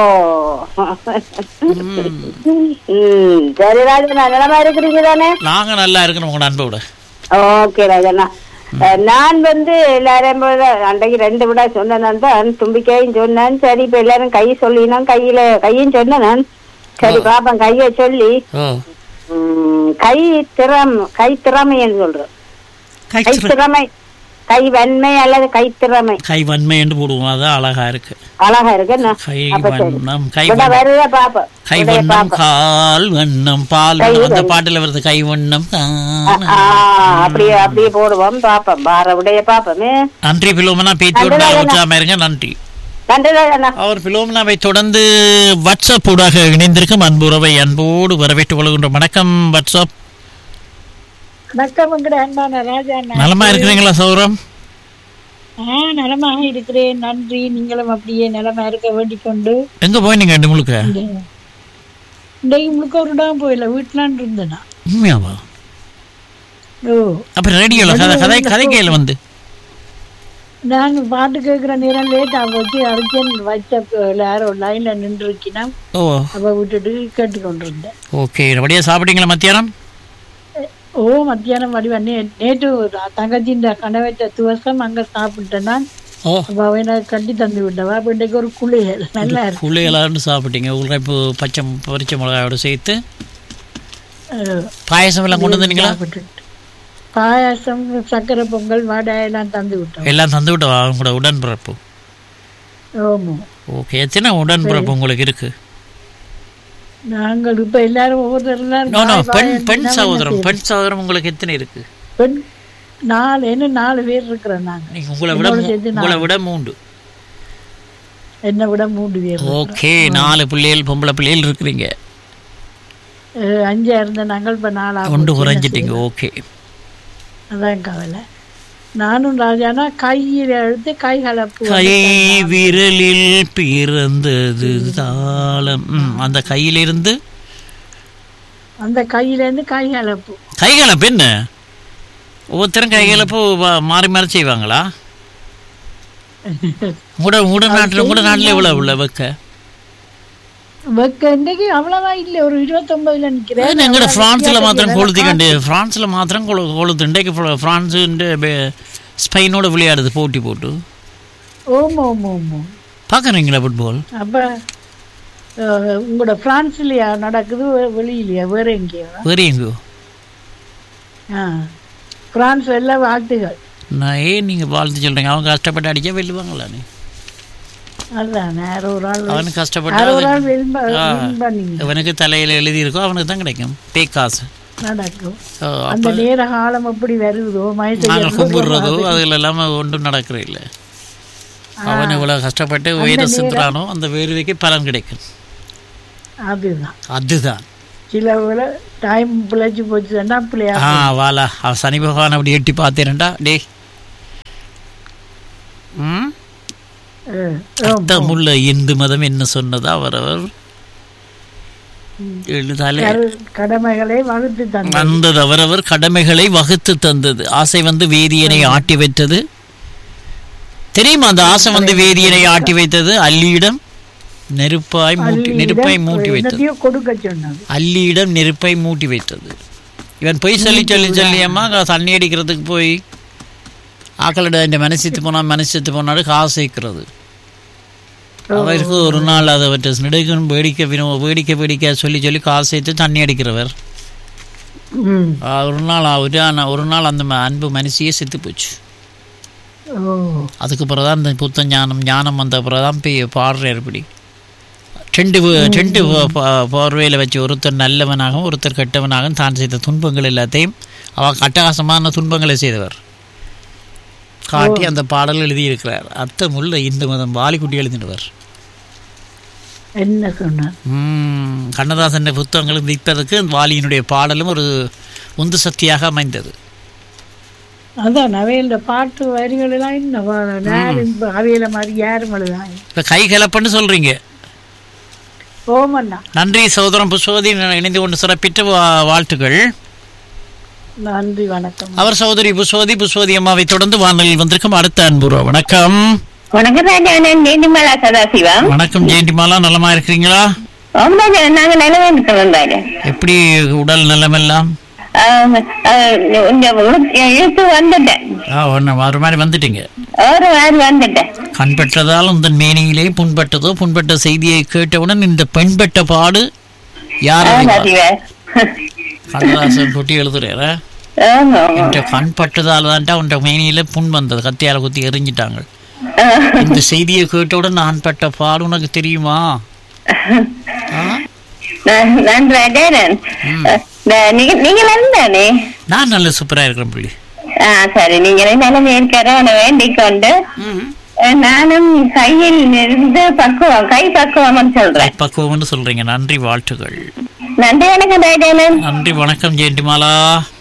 S9: ம், சரி ராஜா நலமா இருக்கிறீங்க தானே
S3: நாங்க நல்லா இருக்கணும் உங்க அன்போட
S9: ஓகே ராஜண்ணா அஹ், நான் வந்து எல்லாரும் போல அன்றைக்கு ரெண்டு விட சொன்னேன் தான் தும்பிக்கையும் சொன்னேன் சரி இப்ப எல்லாரும் கை சொல்லினோம் கையில கையும் சொன்னேன் நான். சரி பாப்பேன் கைய சொல்லி
S3: ஓ
S9: ம், கை திறம் கை திறமைன்னு சொல்றேன்
S3: கை
S9: கை
S3: திற-
S9: திறமை கை வன்மை அல்லது கை திறமை
S3: கை வன்மை என்று போடுவோம் அதான் அழகா இருக்கு
S9: அழகா இருக்கு என்ன?
S3: கை
S9: அப்ப சரி.
S3: வண்ணம் கை
S9: விட
S3: வண்ணம்
S9: வருதா பாப்போம்
S3: கை
S9: விடைய
S3: வண்ணம்
S9: பாப்போம்.
S3: கால் வண்ணம் பால்
S9: கை
S3: வண்ணம். அந்த
S9: வண்ணம்.
S3: பாட்டுல வருது கை வண்ணம்
S9: ஆ,
S3: தான்
S9: ஆ, அப்படியே அப்படியே போடுவோம் பாப்போம் பார விடைய பாப்போமே
S3: நன்றி பிலோமனா பேத்தி
S9: நன்றி,
S3: விட்டா
S9: ராஜண்ணா.
S3: உற்சாகமா இருங்க நன்றி
S9: நன்றி ராஜண்ணா
S3: அவர் பிலோமனாவை தொடர்ந்து வாட்ஸ்அப் ஊடாக இணைந்திருக்கும் அன்புறவை அன்போடு வரவேற்றுக் கொள்கின்ற வணக்கம் வாட்ஸ்அப்
S10: வணக்கம் உங்கட அன்பான ராஜா அண்ணா.
S3: நலமா இருக்கிறீங்களா சௌரம்
S10: ஆ நலமாக இருக்கிறேன் நன்றி நீங்களும் அப்படியே நலமா இருக்க வேண்டிக் கொண்டு
S3: எங்க போய் நீங்க ரெண்டு முழுக்க
S10: இந்த- இன்றைக்கு முழுக்க ஒரு இடம் போயில வீட்டுலான் இருந்தேனா
S3: உண்மையாவா
S10: ஓ
S3: அப்ப ரேடியோல கதை கதை கதைக்கையில வந்து
S10: நாங்க பாட்டு கேட்கிற நேரம் லேட்டா போச்சு அர்ஜென்ட் வச்ச யாரோ லைன்ல நின்று இருக்கினா
S3: ஓ
S10: அப்ப விட்டுட்டு கேட்டு கொண்டிருந்தேன்
S3: ஓகே வழியா சாப்பிட்டீங்களா மத்தியானம்
S10: ஓ மத்தியானம் வடிவா நே நேற்று தங்கச்சின் கணவற்ற துவசம் அங்க சாப்பிட்டேன் நான்
S3: ஓ
S10: அப்ப அவனை கட்டி தந்து விட்டவா அப்ப இன்றைக்கு ஒரு குளியல் நல்லா இருக்கு
S3: புள்ளைகளான்னு சாப்பிட்டீங்க உரைப்பு பச்சை பறிச்ச மிளகாயோட சேர்த்து
S10: அஹ்,
S3: பாயசம் எல்லாம் கொண்டு வந்தீங்களா
S10: சாப்பிட்டுட்டு. பாயாசம் சக்கரை பொங்கல் வடை எல்லாம் தந்து விட்டோம்
S3: எல்லாம் தந்து விட்டவா அவங்க கூட உடன்பிறப்பு
S10: ஆமா
S3: ஓகே எத்தனை உடன்பிறப்பு உங்களுக்கு இருக்கு
S10: நாங்கள் இப்ப எல்லாரும் ஒவ்வொருத்தரும்
S3: நோ நோ பெண் பெண் சகோதரம் பெண் சகோதரம் உங்களுக்கு எத்தனை இருக்கு
S10: பெண் நாலு என்ன நாலு பேர் இருக்கிறோம் நாங்க
S3: நீங்க உங்களை விட
S10: என்னோட
S3: மூ-
S10: சேர்த்து
S3: உங்களை
S10: நாலு.
S3: விட மூன்று
S10: என்னை விட மூன்று பேர்
S3: ஓகே நாலு பிள்ளைகள் பொம்பளை பிள்ளைகள் இருக்கிறீங்க
S10: அஹ், அஞ்சா இருந்த நாங்கள் இப்ப நாலா
S3: ஒன்று
S10: போச்சு.
S3: குறைஞ்சிட்டீங்க ஓகே
S10: அதான் கவலை நானும் ராஜானா கையில எடுத்து கை கலப்பு
S3: கை விரலில் பிறந்தது தாளம் ம், அந்த கையிலிருந்து
S10: அந்த கையில இருந்து கை கலப்பு
S3: கைகலப்பு என்ன ஒவ்வொருத்தரும் கைகலப்பு வ- மாறி மாறி செய்வாங்களா உங்களோட உங்களோட நாட்டில் உங்களோட நாட்டில் எவ்வளோ உள்ள வைக்க
S10: வெக்க இன்னைக்கு அவ்வளவா இல்ல ஒரு இருபத்தொன்பதுல நிக்கிறேன்
S3: எங்கட
S10: அவ்வளவா
S3: பிரான்ஸ்ல
S10: வித்தியாசம்
S3: மாத்திரம்
S10: இல்லை.
S3: கொளுத்தி கண்டு பிரான்ஸ்ல மாத்திரம் கொழு கொளுத்து இன்றைக்கு பிர- பிரான்ஸ் ஸ்பெயினோட விளையாடுது போட்டி போட்டு
S10: ஓமோ ஓமோ ஓமோ
S3: பார்க்குறீங்களா ஃபுட்பால்
S10: அப்ப அஹ், உங்களோட பிரான்ஸ்லயா நடக்குது வெ- வெளியிலயா வேற எங்கேயா
S3: வேறு எங்கோ
S10: ஆ பிரான்ஸ் எல்லாம் வாழ்த்துகள்
S3: நான் ஏன் நீங்கள் வாழ்த்து சொல்கிறீங்க அவங்க கஷ்டப்பட்டு அடிச்சா வெல்லுவாங்களானே
S10: அதான் யாரோ ஒரு ஆள்
S3: அவனுக்கு கஷ்டப்பட்டு
S10: யாரோ ஒரு ஆள்
S3: அது-
S10: win ப-
S3: ஆ.
S10: win பண்ணீங்க
S3: இவனுக்கு தலையில் எழுதி இருக்கோ அவனுக்கு தான் கிடைக்கும் பே காசு
S10: நடக்கும்
S3: ஓ,
S10: அந்த
S3: அப்ப
S10: நேர காலம் எப்படி வருதோ
S3: நாங்கள்
S10: மயத்தை
S3: கும்பிடுறதோ அதில் இல்லாமல் ஒன்றும் நடக்கிற இல்லை அவன் இவ்வளோ கஷ்டப்பட்டு
S10: அந்த
S3: வேத
S10: நேரம்
S3: சிந்துறானோ அந்த வேர்வைக்கு பலன் கிடைக்கும்
S10: அதுதான்
S3: அதுதான்
S10: சில வேளை டைம் பிழைச்சு போச்சுன்னா பிள்ளையா
S3: ஆ வாலா அவ சனி பகவான் அப்படி எட்டி பார்த்தேன்டா டேய் ம் அர்த்தமுள்ள இந்து மதம் என்ன சொன்னதா அவரவர் எழுதாலே
S10: கடமைகளை வகுத்து தந்தது
S3: வந்தது அவரவர் கடமைகளை வகுத்து தந்தது ஆசை வந்து வேதியனை ஆட்டி வைத்தது தெரியுமா அந்த ஆசை வந்து வேதியனை ஆட்டி வைத்தது அல்லியிடம் நெருப்பாய் மூட்டி நெருப்பை மூட்டி வைத்தது
S10: என்னத்தையோ கொடுக்க சொன்னது
S3: அல்லியிடம் நெருப்பை மூட்டி வைத்தது இவன் பொய் சொல்லி சொல்லி சொல்லியம்மா தண்ணி அடிக்கிறதுக்கு போய் ஆக்களிட இந்த மனசித்து போனா மனசித்து போனாலும் காசு சேர்க்கிறது அவருக்கு ஒரு நாள் அதை அவற்றை நெடுக்கும் வேடிக்கை வினோ வேடிக்கை வேடிக்கை சொல்லி சொல்லி காசு சேர்த்து தண்ணி அடிக்கிறவர்
S10: ம்.
S3: ஆ, ஒரு நாள் அவரு ஆனா ஒரு நாள் அந்த ம- அன்பு மனசியே செத்து போச்சு
S10: ஓ
S3: அதுக்கு பிறகுதான் இந்த புத்த ஞானம் ஞானம் வந்த பிறகுதான் போய் பாடுறார் இப்படி ரெண்டு வு- ரெண்டு பார்வையில் வச்சு ஒருத்தர் நல்லவனாகவும் ஒருத்தர் கெட்டவனாகவும் தான் செய்த துன்பங்கள் எல்லாத்தையும் அவ அட்டகாசமான துன்பங்களை செய்தவர் காட்டி அந்த பாடல் எழுதியிருக்கிறார் அர்த்தமுள்ள இந்து மதம் வாலிக்குட்டி எழுதினவர்
S10: என்ன சொன்னார்
S3: ம், கண்ணதாசன் புத்தகங்களும் விற்பதற்கு வாலியினுடைய பாடலும் ஒரு உந்து சக்தியாக அமைந்தது
S10: அதான் அவையில பாட்டு வரிகள் எல்லாம் இன்னும் வா- யாரும் இப்ப அவையில மாதிரி யாரும் எழுதாங்க
S3: இப்போ கை கலப்புன்னு சொல்றீங்க
S10: ஓமண்ணா
S3: நன்றி சகோதரன் புஷ்பவதி இணைந்து கொண்டு சிறப்பித்த வா- வாழ்த்துக்கள்
S10: நன்றி வணக்கம்
S3: அவர் சகோதரி புஷ்பவதி புஷ்பவதி அம்மாவை தொடர்ந்து வானொலியில் வந்திருக்கும் அடுத்த அன்புறவு வணக்கம்
S5: வணக்கம் ராஜா நான் நீதிமலா சதாசிவம்
S3: வணக்கம் ஜெயந்திமாலா நலமா இருக்கிறீங்களா
S5: ஆமா ராஜா நாங்க நிலவே இருக்கிறோம் ராஜா
S3: எப்படி உடல் நலமெல்லாம்
S5: ஆஹ், ஆஹ், இந்த எழுத்து வந்துட்டேன்
S3: ஆ ஒன்று ஒரு மாதிரி வந்துட்டீங்க
S5: ஒரு வாரி வந்துட்டேன்
S3: கண்பற்றதால் உந்தன் மேனியிலே புண்பட்டதோ புண்பட்ட செய்தியை கேட்டவுடன் இந்த பெண்பட்ட பாடு யார்
S5: ஆமா,
S3: அறிவார்?
S5: சிவா.
S3: கண்ணதாசன் குட்டி எழுதுறார
S5: ஆமா, ஆமா.
S3: என்ற கண் பட்டதால் தான்டா உன்ற மேனியில புண் வந்தது கத்தியால குத்தி எரிஞ்சிட்டாங்க
S5: ஆஹ்.
S3: இந்த செய்தியை கேட்டவுடன் நான் பட்ட பாடு உனக்கு தெரியுமா
S5: நான் நான் ராஜா நான் நான் நீங்க நீங்க தானே
S3: நான் நல்ல சூப்பரா இருக்கிறேன் புள்ளி
S5: ஆ சரி நீங்க நிலைமை இருக்கிற வேண்டிக் கொண்டு அஹ், நானும் கையில் இருந்து பக்குவம் கை பக்குவம் சொல்றேன்
S3: பக்குவம்னு சொல்றீங்க நன்றி வாழ்த்துகள்
S5: நன்றி வணக்கம் ராஜானன்
S3: நன்றி வணக்கம் ஜெயந்திமாலா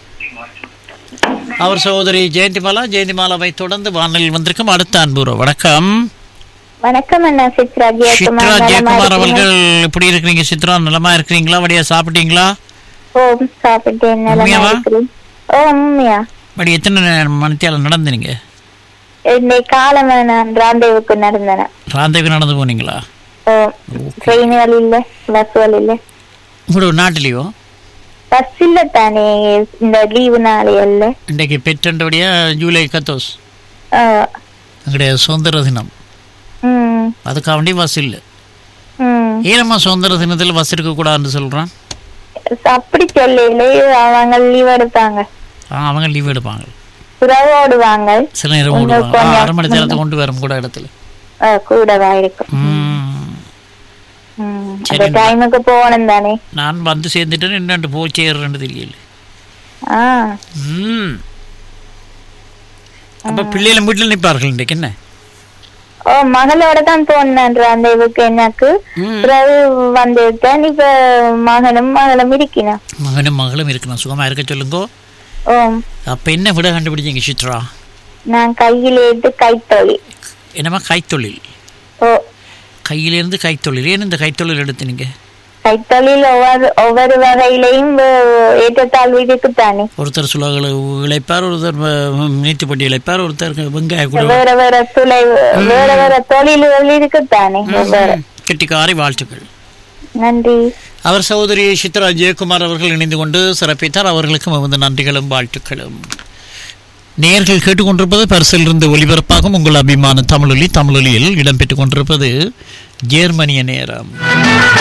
S3: அவர் சகோதரி ஜெயந்திமாலா ஜெயந்திமாலாவை தொடர்ந்து வானொலியில் வந்திருக்கும் அடுத்த அன்புறோ வணக்கம்
S4: வணக்கம் அண்ணா சித்ரா
S3: சித்ரா
S4: ஜெயக்குமார் நலமா
S3: ஜெயக்குமார்
S4: இருக்கீங்க?
S3: அவர்கள் எப்படி இருக்கிறீங்க சித்ரா நலமா இருக்கிறீங்களா வடியா சாப்பிட்டீங்களா
S4: ஓ சாப்பிட்டேன் நலமா
S3: உண்மையாவா?
S4: இருக்கிறேன் ஓ உண்மையா
S3: வடி எத்தனை மணித்தியால நடந்தீங்க
S4: இன்னைக்கு காலமே நான் ராண்டேவுக்கு நடந்தேன்
S3: ராந்தேவி நடந்து போனீங்களா
S4: ஓ ட்ரெயின் வழி இல்ல பஸ் வழி இல்ல
S3: உங்களோட நாட்டிலேயோ
S4: பஸ் இல்ல தானே இந்த லீவு நாளே இல்ல
S3: இன்றைக்கு பெற்றண்டபடியா ஜூலை கத்தோஸ்
S4: ஆ,
S3: எங்களுடைய சுதந்திர தினம்
S4: ம்
S3: அதுக்காக வேண்டி பஸ் இல்லை
S4: ம்
S3: ஏனம்மா சுதந்திர தினத்தில் பஸ் இருக்கக்கூடாதுன்னு சொல்கிறான்
S4: அப்படி சொல்லல அவங்க லீவ் எடுத்தாங்க
S3: அவங்க லீவ் எடுப்பாங்க
S4: புறவு ஓடுவாங்க
S3: சில நேரம்
S4: கொஞ்சம்
S3: ஓடுவாங்க
S4: கொஞ்சம்
S3: அரை மணி நேரத்தை கொண்டு வரும் கூட இடத்துல
S4: ஆ, கூடவா இருக்கும்
S3: ம்.
S4: ம்.
S3: சரி.
S4: அந்த டைமுக்கு போகணும் தானே
S3: நான் வந்து சேர்ந்துட்டேன்னு என்னண்டு போய் சேர்றேன்னு தெரியல
S4: ஆ
S3: ம் அப்போ பிள்ளைகளை வீட்டில் நிற்பார்கள் இன்றைக்கு என்ன
S4: ஓ மகளோட தான் போனேன் அந்த இவுக்கு எனக்கு பிறகு வந்துட்டேன் இப்ப மகனும் மகளும் இருக்கணும்
S3: மகனும் மகளும் இருக்கணும் சுகமாக இருக்க சொல்லுங்கோ
S4: ஓ
S3: அப்போ என்ன விட கண்டுபிடிச்சீங்க சித்ரா
S4: நான் கையில் எடுத்து கைத்தொழில்
S3: என்னம்மா கைத்தொழில்
S4: ஓ
S3: கையிலேருந்து கைத்தொழில் ஏன் இந்த கைத்தொழில் எடுத்தீங்க
S4: கைத்தொழில் ஒவ்வொரு ஒவ்வொரு வகையிலையும் வே- ஏற்றத்தாழ்வு இருக்குத்தானே
S3: ஒருத்தர் சுலகளை இழைப்பார் ஒருத்தர் அஹ், நீத்துப்பட்டி இழைப்பார் ஒருத்தர் வெங்காய கூட
S4: வேற வேற துளை வேற வேற தொழில்கள் இருக்குத்தானே ஒவ்வொரு
S3: கெட்டிக்காரை வாழ்த்துக்கள்
S4: நன்றி
S3: அவர் சகோதரி சித்ரா ஜெயக்குமார் அவர்கள் இணைந்து கொண்டு சிறப்பித்தார் அவர்களுக்கும் வந்து நன்றிகளும் வாழ்த்துக்களும் நேர்கள் கேட்டுக்கொண்டிருப்பது பரிசில் இருந்து ஒலிபரப்பாகும் உங்கள் அபிமான தமிழொலி தமிழொலியில் இடம்பெற்றுக் கொண்டிருப்பது ஜேர்மனிய நேரம்